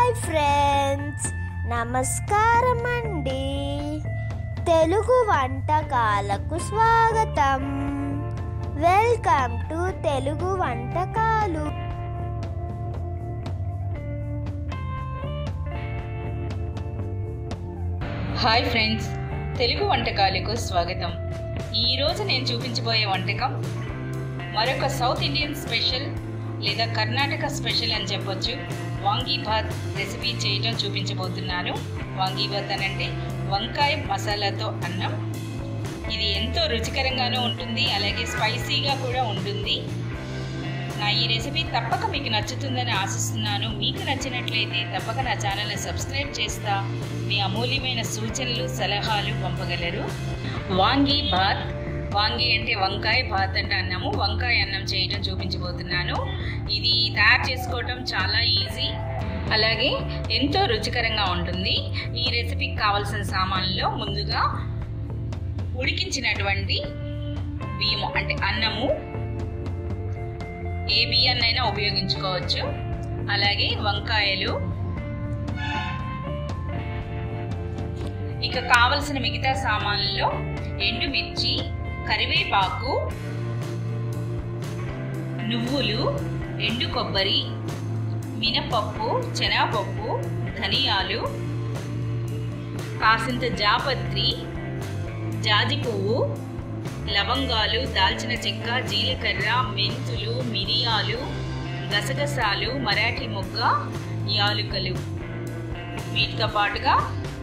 hi friends నమస్కారం అండి తెలుగు వంటకాలకు స్వాగతం వెల్కమ్ టు తెలుగు వంటకాలు హాయ్ ఫ్రెండ్స్ తెలుగు వంటకాలకు స్వాగతం ఈరోజు నేను చూపించబోయే వంటకం మరొక సౌత్ ఇండియన్ స్పెషల్ లేదా కర్ణాటక స్పెషల్ అని చెప్పొచ్చు వాంగీ భాత్ రెసిపీ చేయటం చూపించబోతున్నాను వాంగీ భాత్ అని అంటే వంకాయ మసాలాతో అన్నం ఇది ఎంతో రుచికరంగానూ ఉంటుంది అలాగే స్పైసీగా కూడా ఉంటుంది నా ఈ రెసిపీ తప్పక మీకు నచ్చుతుందని ఆశిస్తున్నాను మీకు నచ్చినట్లయితే తప్పక నా ఛానల్ని సబ్స్క్రైబ్ చేస్తా మీ అమూల్యమైన సూచనలు సలహాలు పంపగలరు వాంగి భాత్ వాంగి అంటే వంకాయ భాత్ అంటే అన్నము వంకాయ అన్నం చేయడం చూపించబోతున్నాను ఇది తయారు చేసుకోవటం చాలా ఈజీ అలాగే ఎంతో రుచికరంగా ఉంటుంది ఈ రెసిపీకి కావాల్సిన సామాన్లలో ముందుగా ఉడికించినటువంటి బియ్యము అంటే అన్నము ఏ బియ్యాన్నైనా ఉపయోగించుకోవచ్చు అలాగే వంకాయలు ఇక కావలసిన మిగతా సామాన్లలో ఎండుమిర్చి కరివేపాకు నువ్వులు ఎండు కొబ్బరి మినపప్పు శనగపప్పు ధనియాలు కాసింత జాపత్రి జాజి పువ్వు లవంగాలు దాల్చిన చెక్క జీలకర్ర మెంతులు మిరియాలు గసగసాలు మరాఠీ మొగ్గ యాలుకలు వీటితో పాటుగా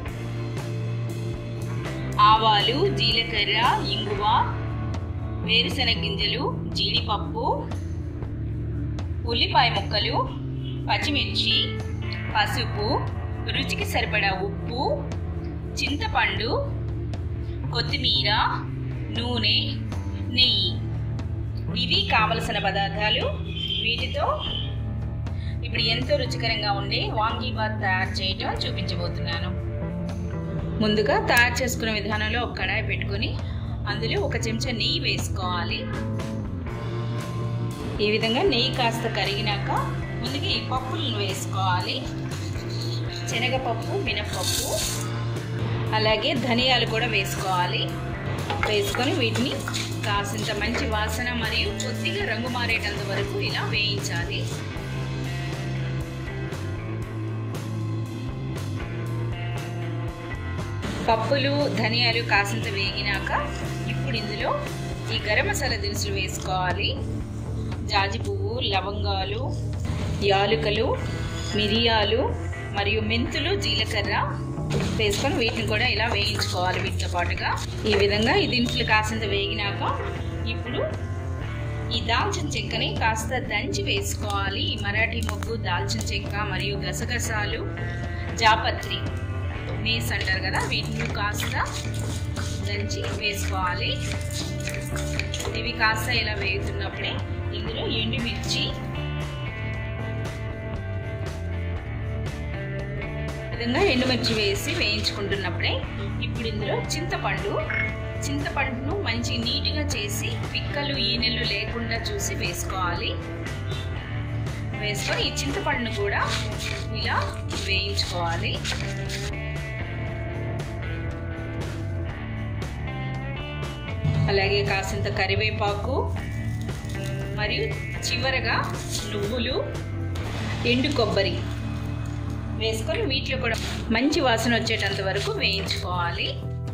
ఆవాలు జీలకర్ర ఇంగువ వేరుశనగ గింజలు జీడిపప్పు ఉల్లిపాయ ముక్కలు పచ్చిమిర్చి పసుపు రుచికి సరిపడా ఉప్పు చింతపండు కొత్తిమీర నూనె నెయ్యి ఇవి కావలసిన పదార్థాలు వీటితో ఇప్పుడు ఎంతో రుచికరంగా ఉండే వాంగీ బాత్ తయారు చేయటం చూపించబోతున్నాను ముందుగా తయారు చేసుకునే విధానంలో ఒక కడాయి పెట్టుకొని అందులో ఒక చెంచా నెయ్యి వేసుకోవాలి ఈ విధంగా నెయ్యి కాస్త కరిగినాక ముందుగా ఈ పప్పులను వేసుకోవాలి శనగపప్పు మినపప్పు అలాగే ధనియాలు కూడా వేసుకోవాలి వేసుకొని వీటిని కాసింత మంచి వాసన మరియు కొద్దిగా రంగు మారేటంత వరకు ఇలా వేయించాలి పప్పులు ధనియాలు కాసింత వేగినాక ఇప్పుడు ఇందులో ఈ గరం మసాలా దినుసులు వేసుకోవాలి జాజి పువ్వు లవంగాలు యాలుకలు మిరియాలు మరియు మెంతులు జీలకర్ర వేసుకొని వీటిని కూడా ఇలా వేయించుకోవాలి వీటితో పాటుగా ఈ విధంగా ఈ దినుసులు కాసింత వేగినాక ఇప్పుడు ఈ దాల్చిన చెక్కని కాస్త దంచి వేసుకోవాలి ఈ మరాఠీ మొగ్గు దాల్చిన చెక్క మరియు గసగసాలు జాపత్రి మేస్ అంటారు కదా వీటిని కాస్త దంచి వేసుకోవాలి ఇవి కాస్త ఇలా వేగుతున్నప్పుడే ఇందులో ఎండుమిర్చి విధంగా ఎండుమిర్చి వేసి వేయించుకుంటున్నప్పుడే ఇప్పుడు ఇందులో చింతపండు చింతపండును మంచి నీట్గా చేసి పిక్కలు ఈనెలు లేకుండా చూసి వేసుకోవాలి వేసుకొని ఈ చింతపండును కూడా ఇలా వేయించుకోవాలి అలాగే కాసింత కరివేపాకు మరియు చివరగా నువ్వులు ఎండు కొబ్బరి వేసుకొని వీటిలో కూడా మంచి వాసన వచ్చేటంత వరకు వేయించుకోవాలి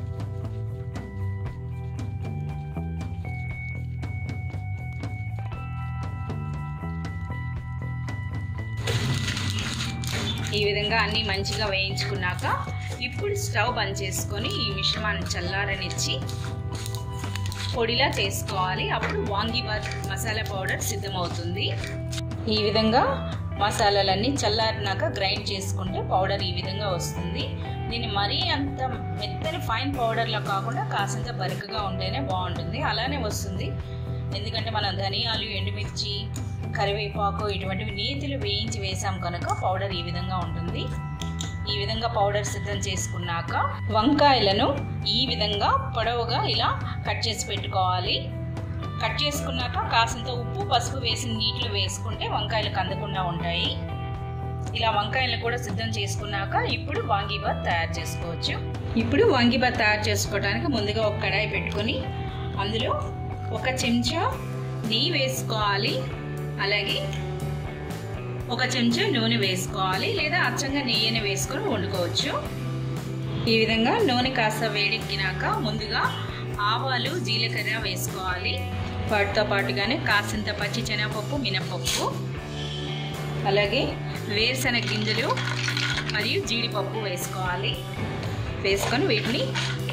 ఈ విధంగా అన్నీ మంచిగా వేయించుకున్నాక ఇప్పుడు స్టవ్ బంద్ చేసుకొని ఈ మిశ్రమాన్ని చల్లారనిచ్చి పొడిలా చేసుకోవాలి అప్పుడు వాంగిబాత్ మసాలా పౌడర్ సిద్ధమవుతుంది ఈ విధంగా మసాలాలన్నీ చల్లారినాక గ్రైండ్ చేసుకుంటే పౌడర్ ఈ విధంగా వస్తుంది దీన్ని మరీ అంత మెత్తని ఫైన్ పౌడర్లో కాకుండా కాసింత బరకగా ఉంటేనే బాగుంటుంది అలానే వస్తుంది ఎందుకంటే మనం ధనియాలు ఎండుమిర్చి కరివేపాకు ఇటువంటివి నేతిలు వేయించి వేసాం కనుక పౌడర్ ఈ విధంగా ఉంటుంది ఈ విధంగా పౌడర్ సిద్ధం చేసుకున్నాక వంకాయలను ఈ విధంగా పొడవుగా ఇలా కట్ చేసి పెట్టుకోవాలి కట్ చేసుకున్నాక కాసింత ఉప్పు పసుపు వేసి నీటిలో వేసుకుంటే వంకాయలు కందకుండా ఉంటాయి ఇలా వంకాయలను కూడా సిద్ధం చేసుకున్నాక ఇప్పుడు వాంగీబాత్ తయారు చేసుకోవచ్చు ఇప్పుడు వాంగీబాత్ తయారు చేసుకోవడానికి ముందుగా ఒక కడాయి పెట్టుకొని అందులో ఒక చెంచా నెయ్యి వేసుకోవాలి అలాగే ఒక చెంచా నూనె వేసుకోవాలి లేదా అచ్చంగా నెయ్యిని వేసుకొని వండుకోవచ్చు ఈ విధంగా నూనె కాస్త వేడెక్కినాక ముందుగా ఆవాలు జీలకర్ర వేసుకోవాలి వాటితో పాటుగానే కాసింత పచ్చి శనగపప్పు మినపప్పు అలాగే వేరుశనగ గింజలు మరియు జీడిపప్పు వేసుకోవాలి వేసుకొని వీటిని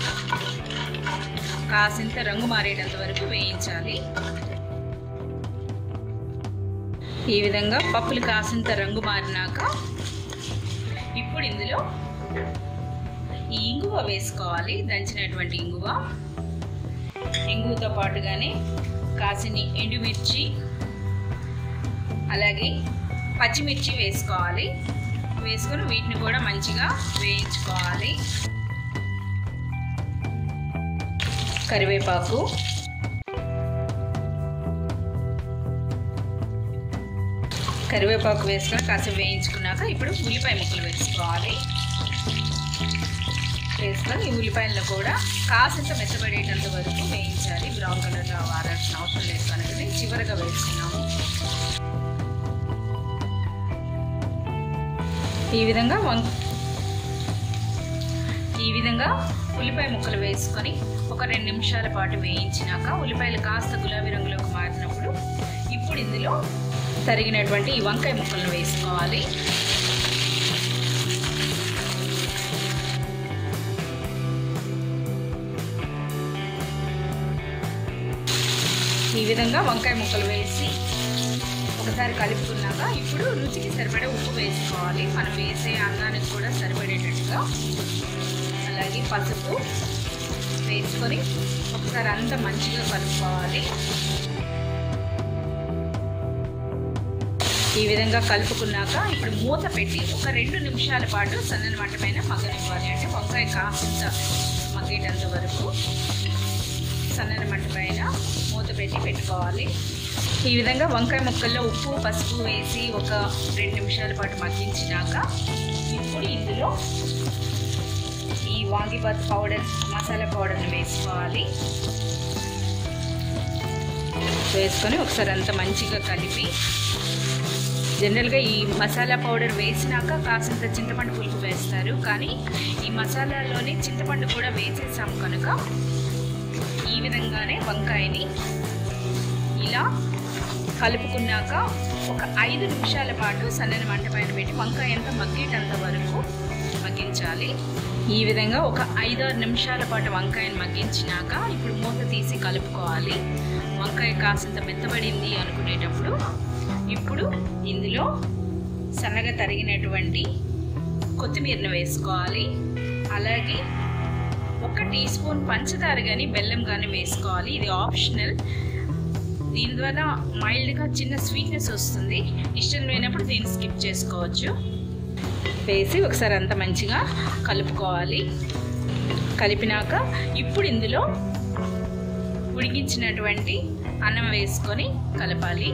కాసింత రంగు మారేటంత వరకు వేయించాలి ఈ విధంగా పప్పులు కాసింత రంగు మారినాక ఇప్పుడు ఇందులో ఈ ఇంగువ వేసుకోవాలి దంచినటువంటి ఇంగువ ఇంగువతో పాటుగానే కాసిని ఎండుమిర్చి అలాగే పచ్చిమిర్చి వేసుకోవాలి వేసుకొని వీటిని కూడా మంచిగా వేయించుకోవాలి కరివేపాకు కరివేపాకు వేసుకొని కాసేపు వేయించుకున్నాక ఇప్పుడు ఉల్లిపాయ ముక్కలు వేసుకోవాలి వేసుకొని ఈ ఉల్లిపాయలను కూడా కాసింత మెత్తబడేటంత వరకు వేయించాలి బ్రౌన్ కలర్ వాడాల్సిన అవసరం లేదు కనుక చివరిగా వేసుకున్నాము ఈ విధంగా వం ఈ విధంగా ఉల్లిపాయ ముక్కలు వేసుకొని ఒక రెండు నిమిషాల పాటు వేయించినాక ఉల్లిపాయలు కాస్త గులాబీ రంగులోకి మారినప్పుడు ఇప్పుడు ఇందులో తరిగినటువంటి ఈ వంకాయ ముక్కలను వేసుకోవాలి ఈ విధంగా వంకాయ ముక్కలు వేసి ఒకసారి కలుపుకున్నాక ఇప్పుడు రుచికి సరిపడే ఉప్పు వేసుకోవాలి మనం వేసే అన్నానికి కూడా సరిపడేటట్టుగా అలాగే పసుపు వేసుకొని ఒకసారి అంతా మంచిగా కలుపుకోవాలి ఈ విధంగా కలుపుకున్నాక ఇప్పుడు మూత పెట్టి ఒక రెండు నిమిషాల పాటు సన్నని మంట పైన మగ్గనివ్వాలి అంటే వంకాయ కాసింత మగ్గేటంత వరకు సన్నని మంట పైన మూత పెట్టి పెట్టుకోవాలి ఈ విధంగా వంకాయ ముక్కల్లో ఉప్పు పసుపు వేసి ఒక రెండు నిమిషాల పాటు మగ్గించినాక ఇప్పుడు ఇందులో ఈ వాంగిబాత్ పౌడర్ మసాలా పౌడర్ని వేసుకోవాలి వేసుకొని ఒకసారి అంతా మంచిగా కలిపి జనరల్గా ఈ మసాలా పౌడర్ వేసినాక కాసింత చింతపండు పులుపు వేస్తారు కానీ ఈ మసాలాలోనే చింతపండు కూడా వేసేసాం కనుక ఈ విధంగానే వంకాయని ఇలా కలుపుకున్నాక ఒక ఐదు నిమిషాల పాటు సన్నని మంట పైన పెట్టి వంకాయ అంతా మగ్గేటంత వరకు మగ్గించాలి ఈ విధంగా ఒక ఐదారు నిమిషాల పాటు వంకాయని మగ్గించినాక ఇప్పుడు మూత తీసి కలుపుకోవాలి వంకాయ కాసింత మెత్తబడింది అనుకునేటప్పుడు ఇప్పుడు ఇందులో సన్నగా తరిగినటువంటి కొత్తిమీరను వేసుకోవాలి అలాగే ఒక టీ స్పూన్ పంచదార కానీ బెల్లం కానీ వేసుకోవాలి ఇది ఆప్షనల్ దీని ద్వారా మైల్డ్గా చిన్న స్వీట్నెస్ వస్తుంది ఇష్టం లేనప్పుడు దీన్ని స్కిప్ చేసుకోవచ్చు వేసి ఒకసారి అంత మంచిగా కలుపుకోవాలి కలిపినాక ఇప్పుడు ఇందులో ఉడికించినటువంటి అన్నం వేసుకొని కలపాలి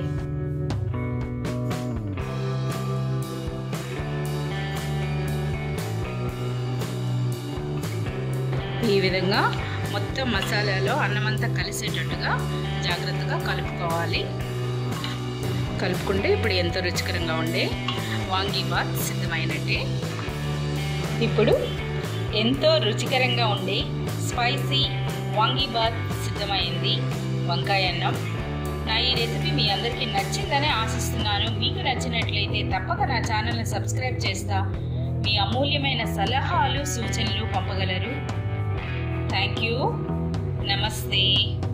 ఈ విధంగా మొత్తం మసాలాలో అన్నమంతా కలిసేటట్టుగా జాగ్రత్తగా కలుపుకోవాలి కలుపుకుంటే ఇప్పుడు ఎంతో రుచికరంగా ఉండే వాంగీబాత్ సిద్ధమైనట్టే ఇప్పుడు ఎంతో రుచికరంగా ఉండే స్పైసీ వాంగీబాత్ సిద్ధమైంది వంకాయ అన్నం నా ఈ రెసిపీ మీ అందరికీ నచ్చిందని ఆశిస్తున్నాను మీకు నచ్చినట్లయితే తప్పక నా ఛానల్ని సబ్స్క్రైబ్ చేస్తా మీ అమూల్యమైన సలహాలు సూచనలు పంపగలరు థ్యాంక్ యూ నమస్తే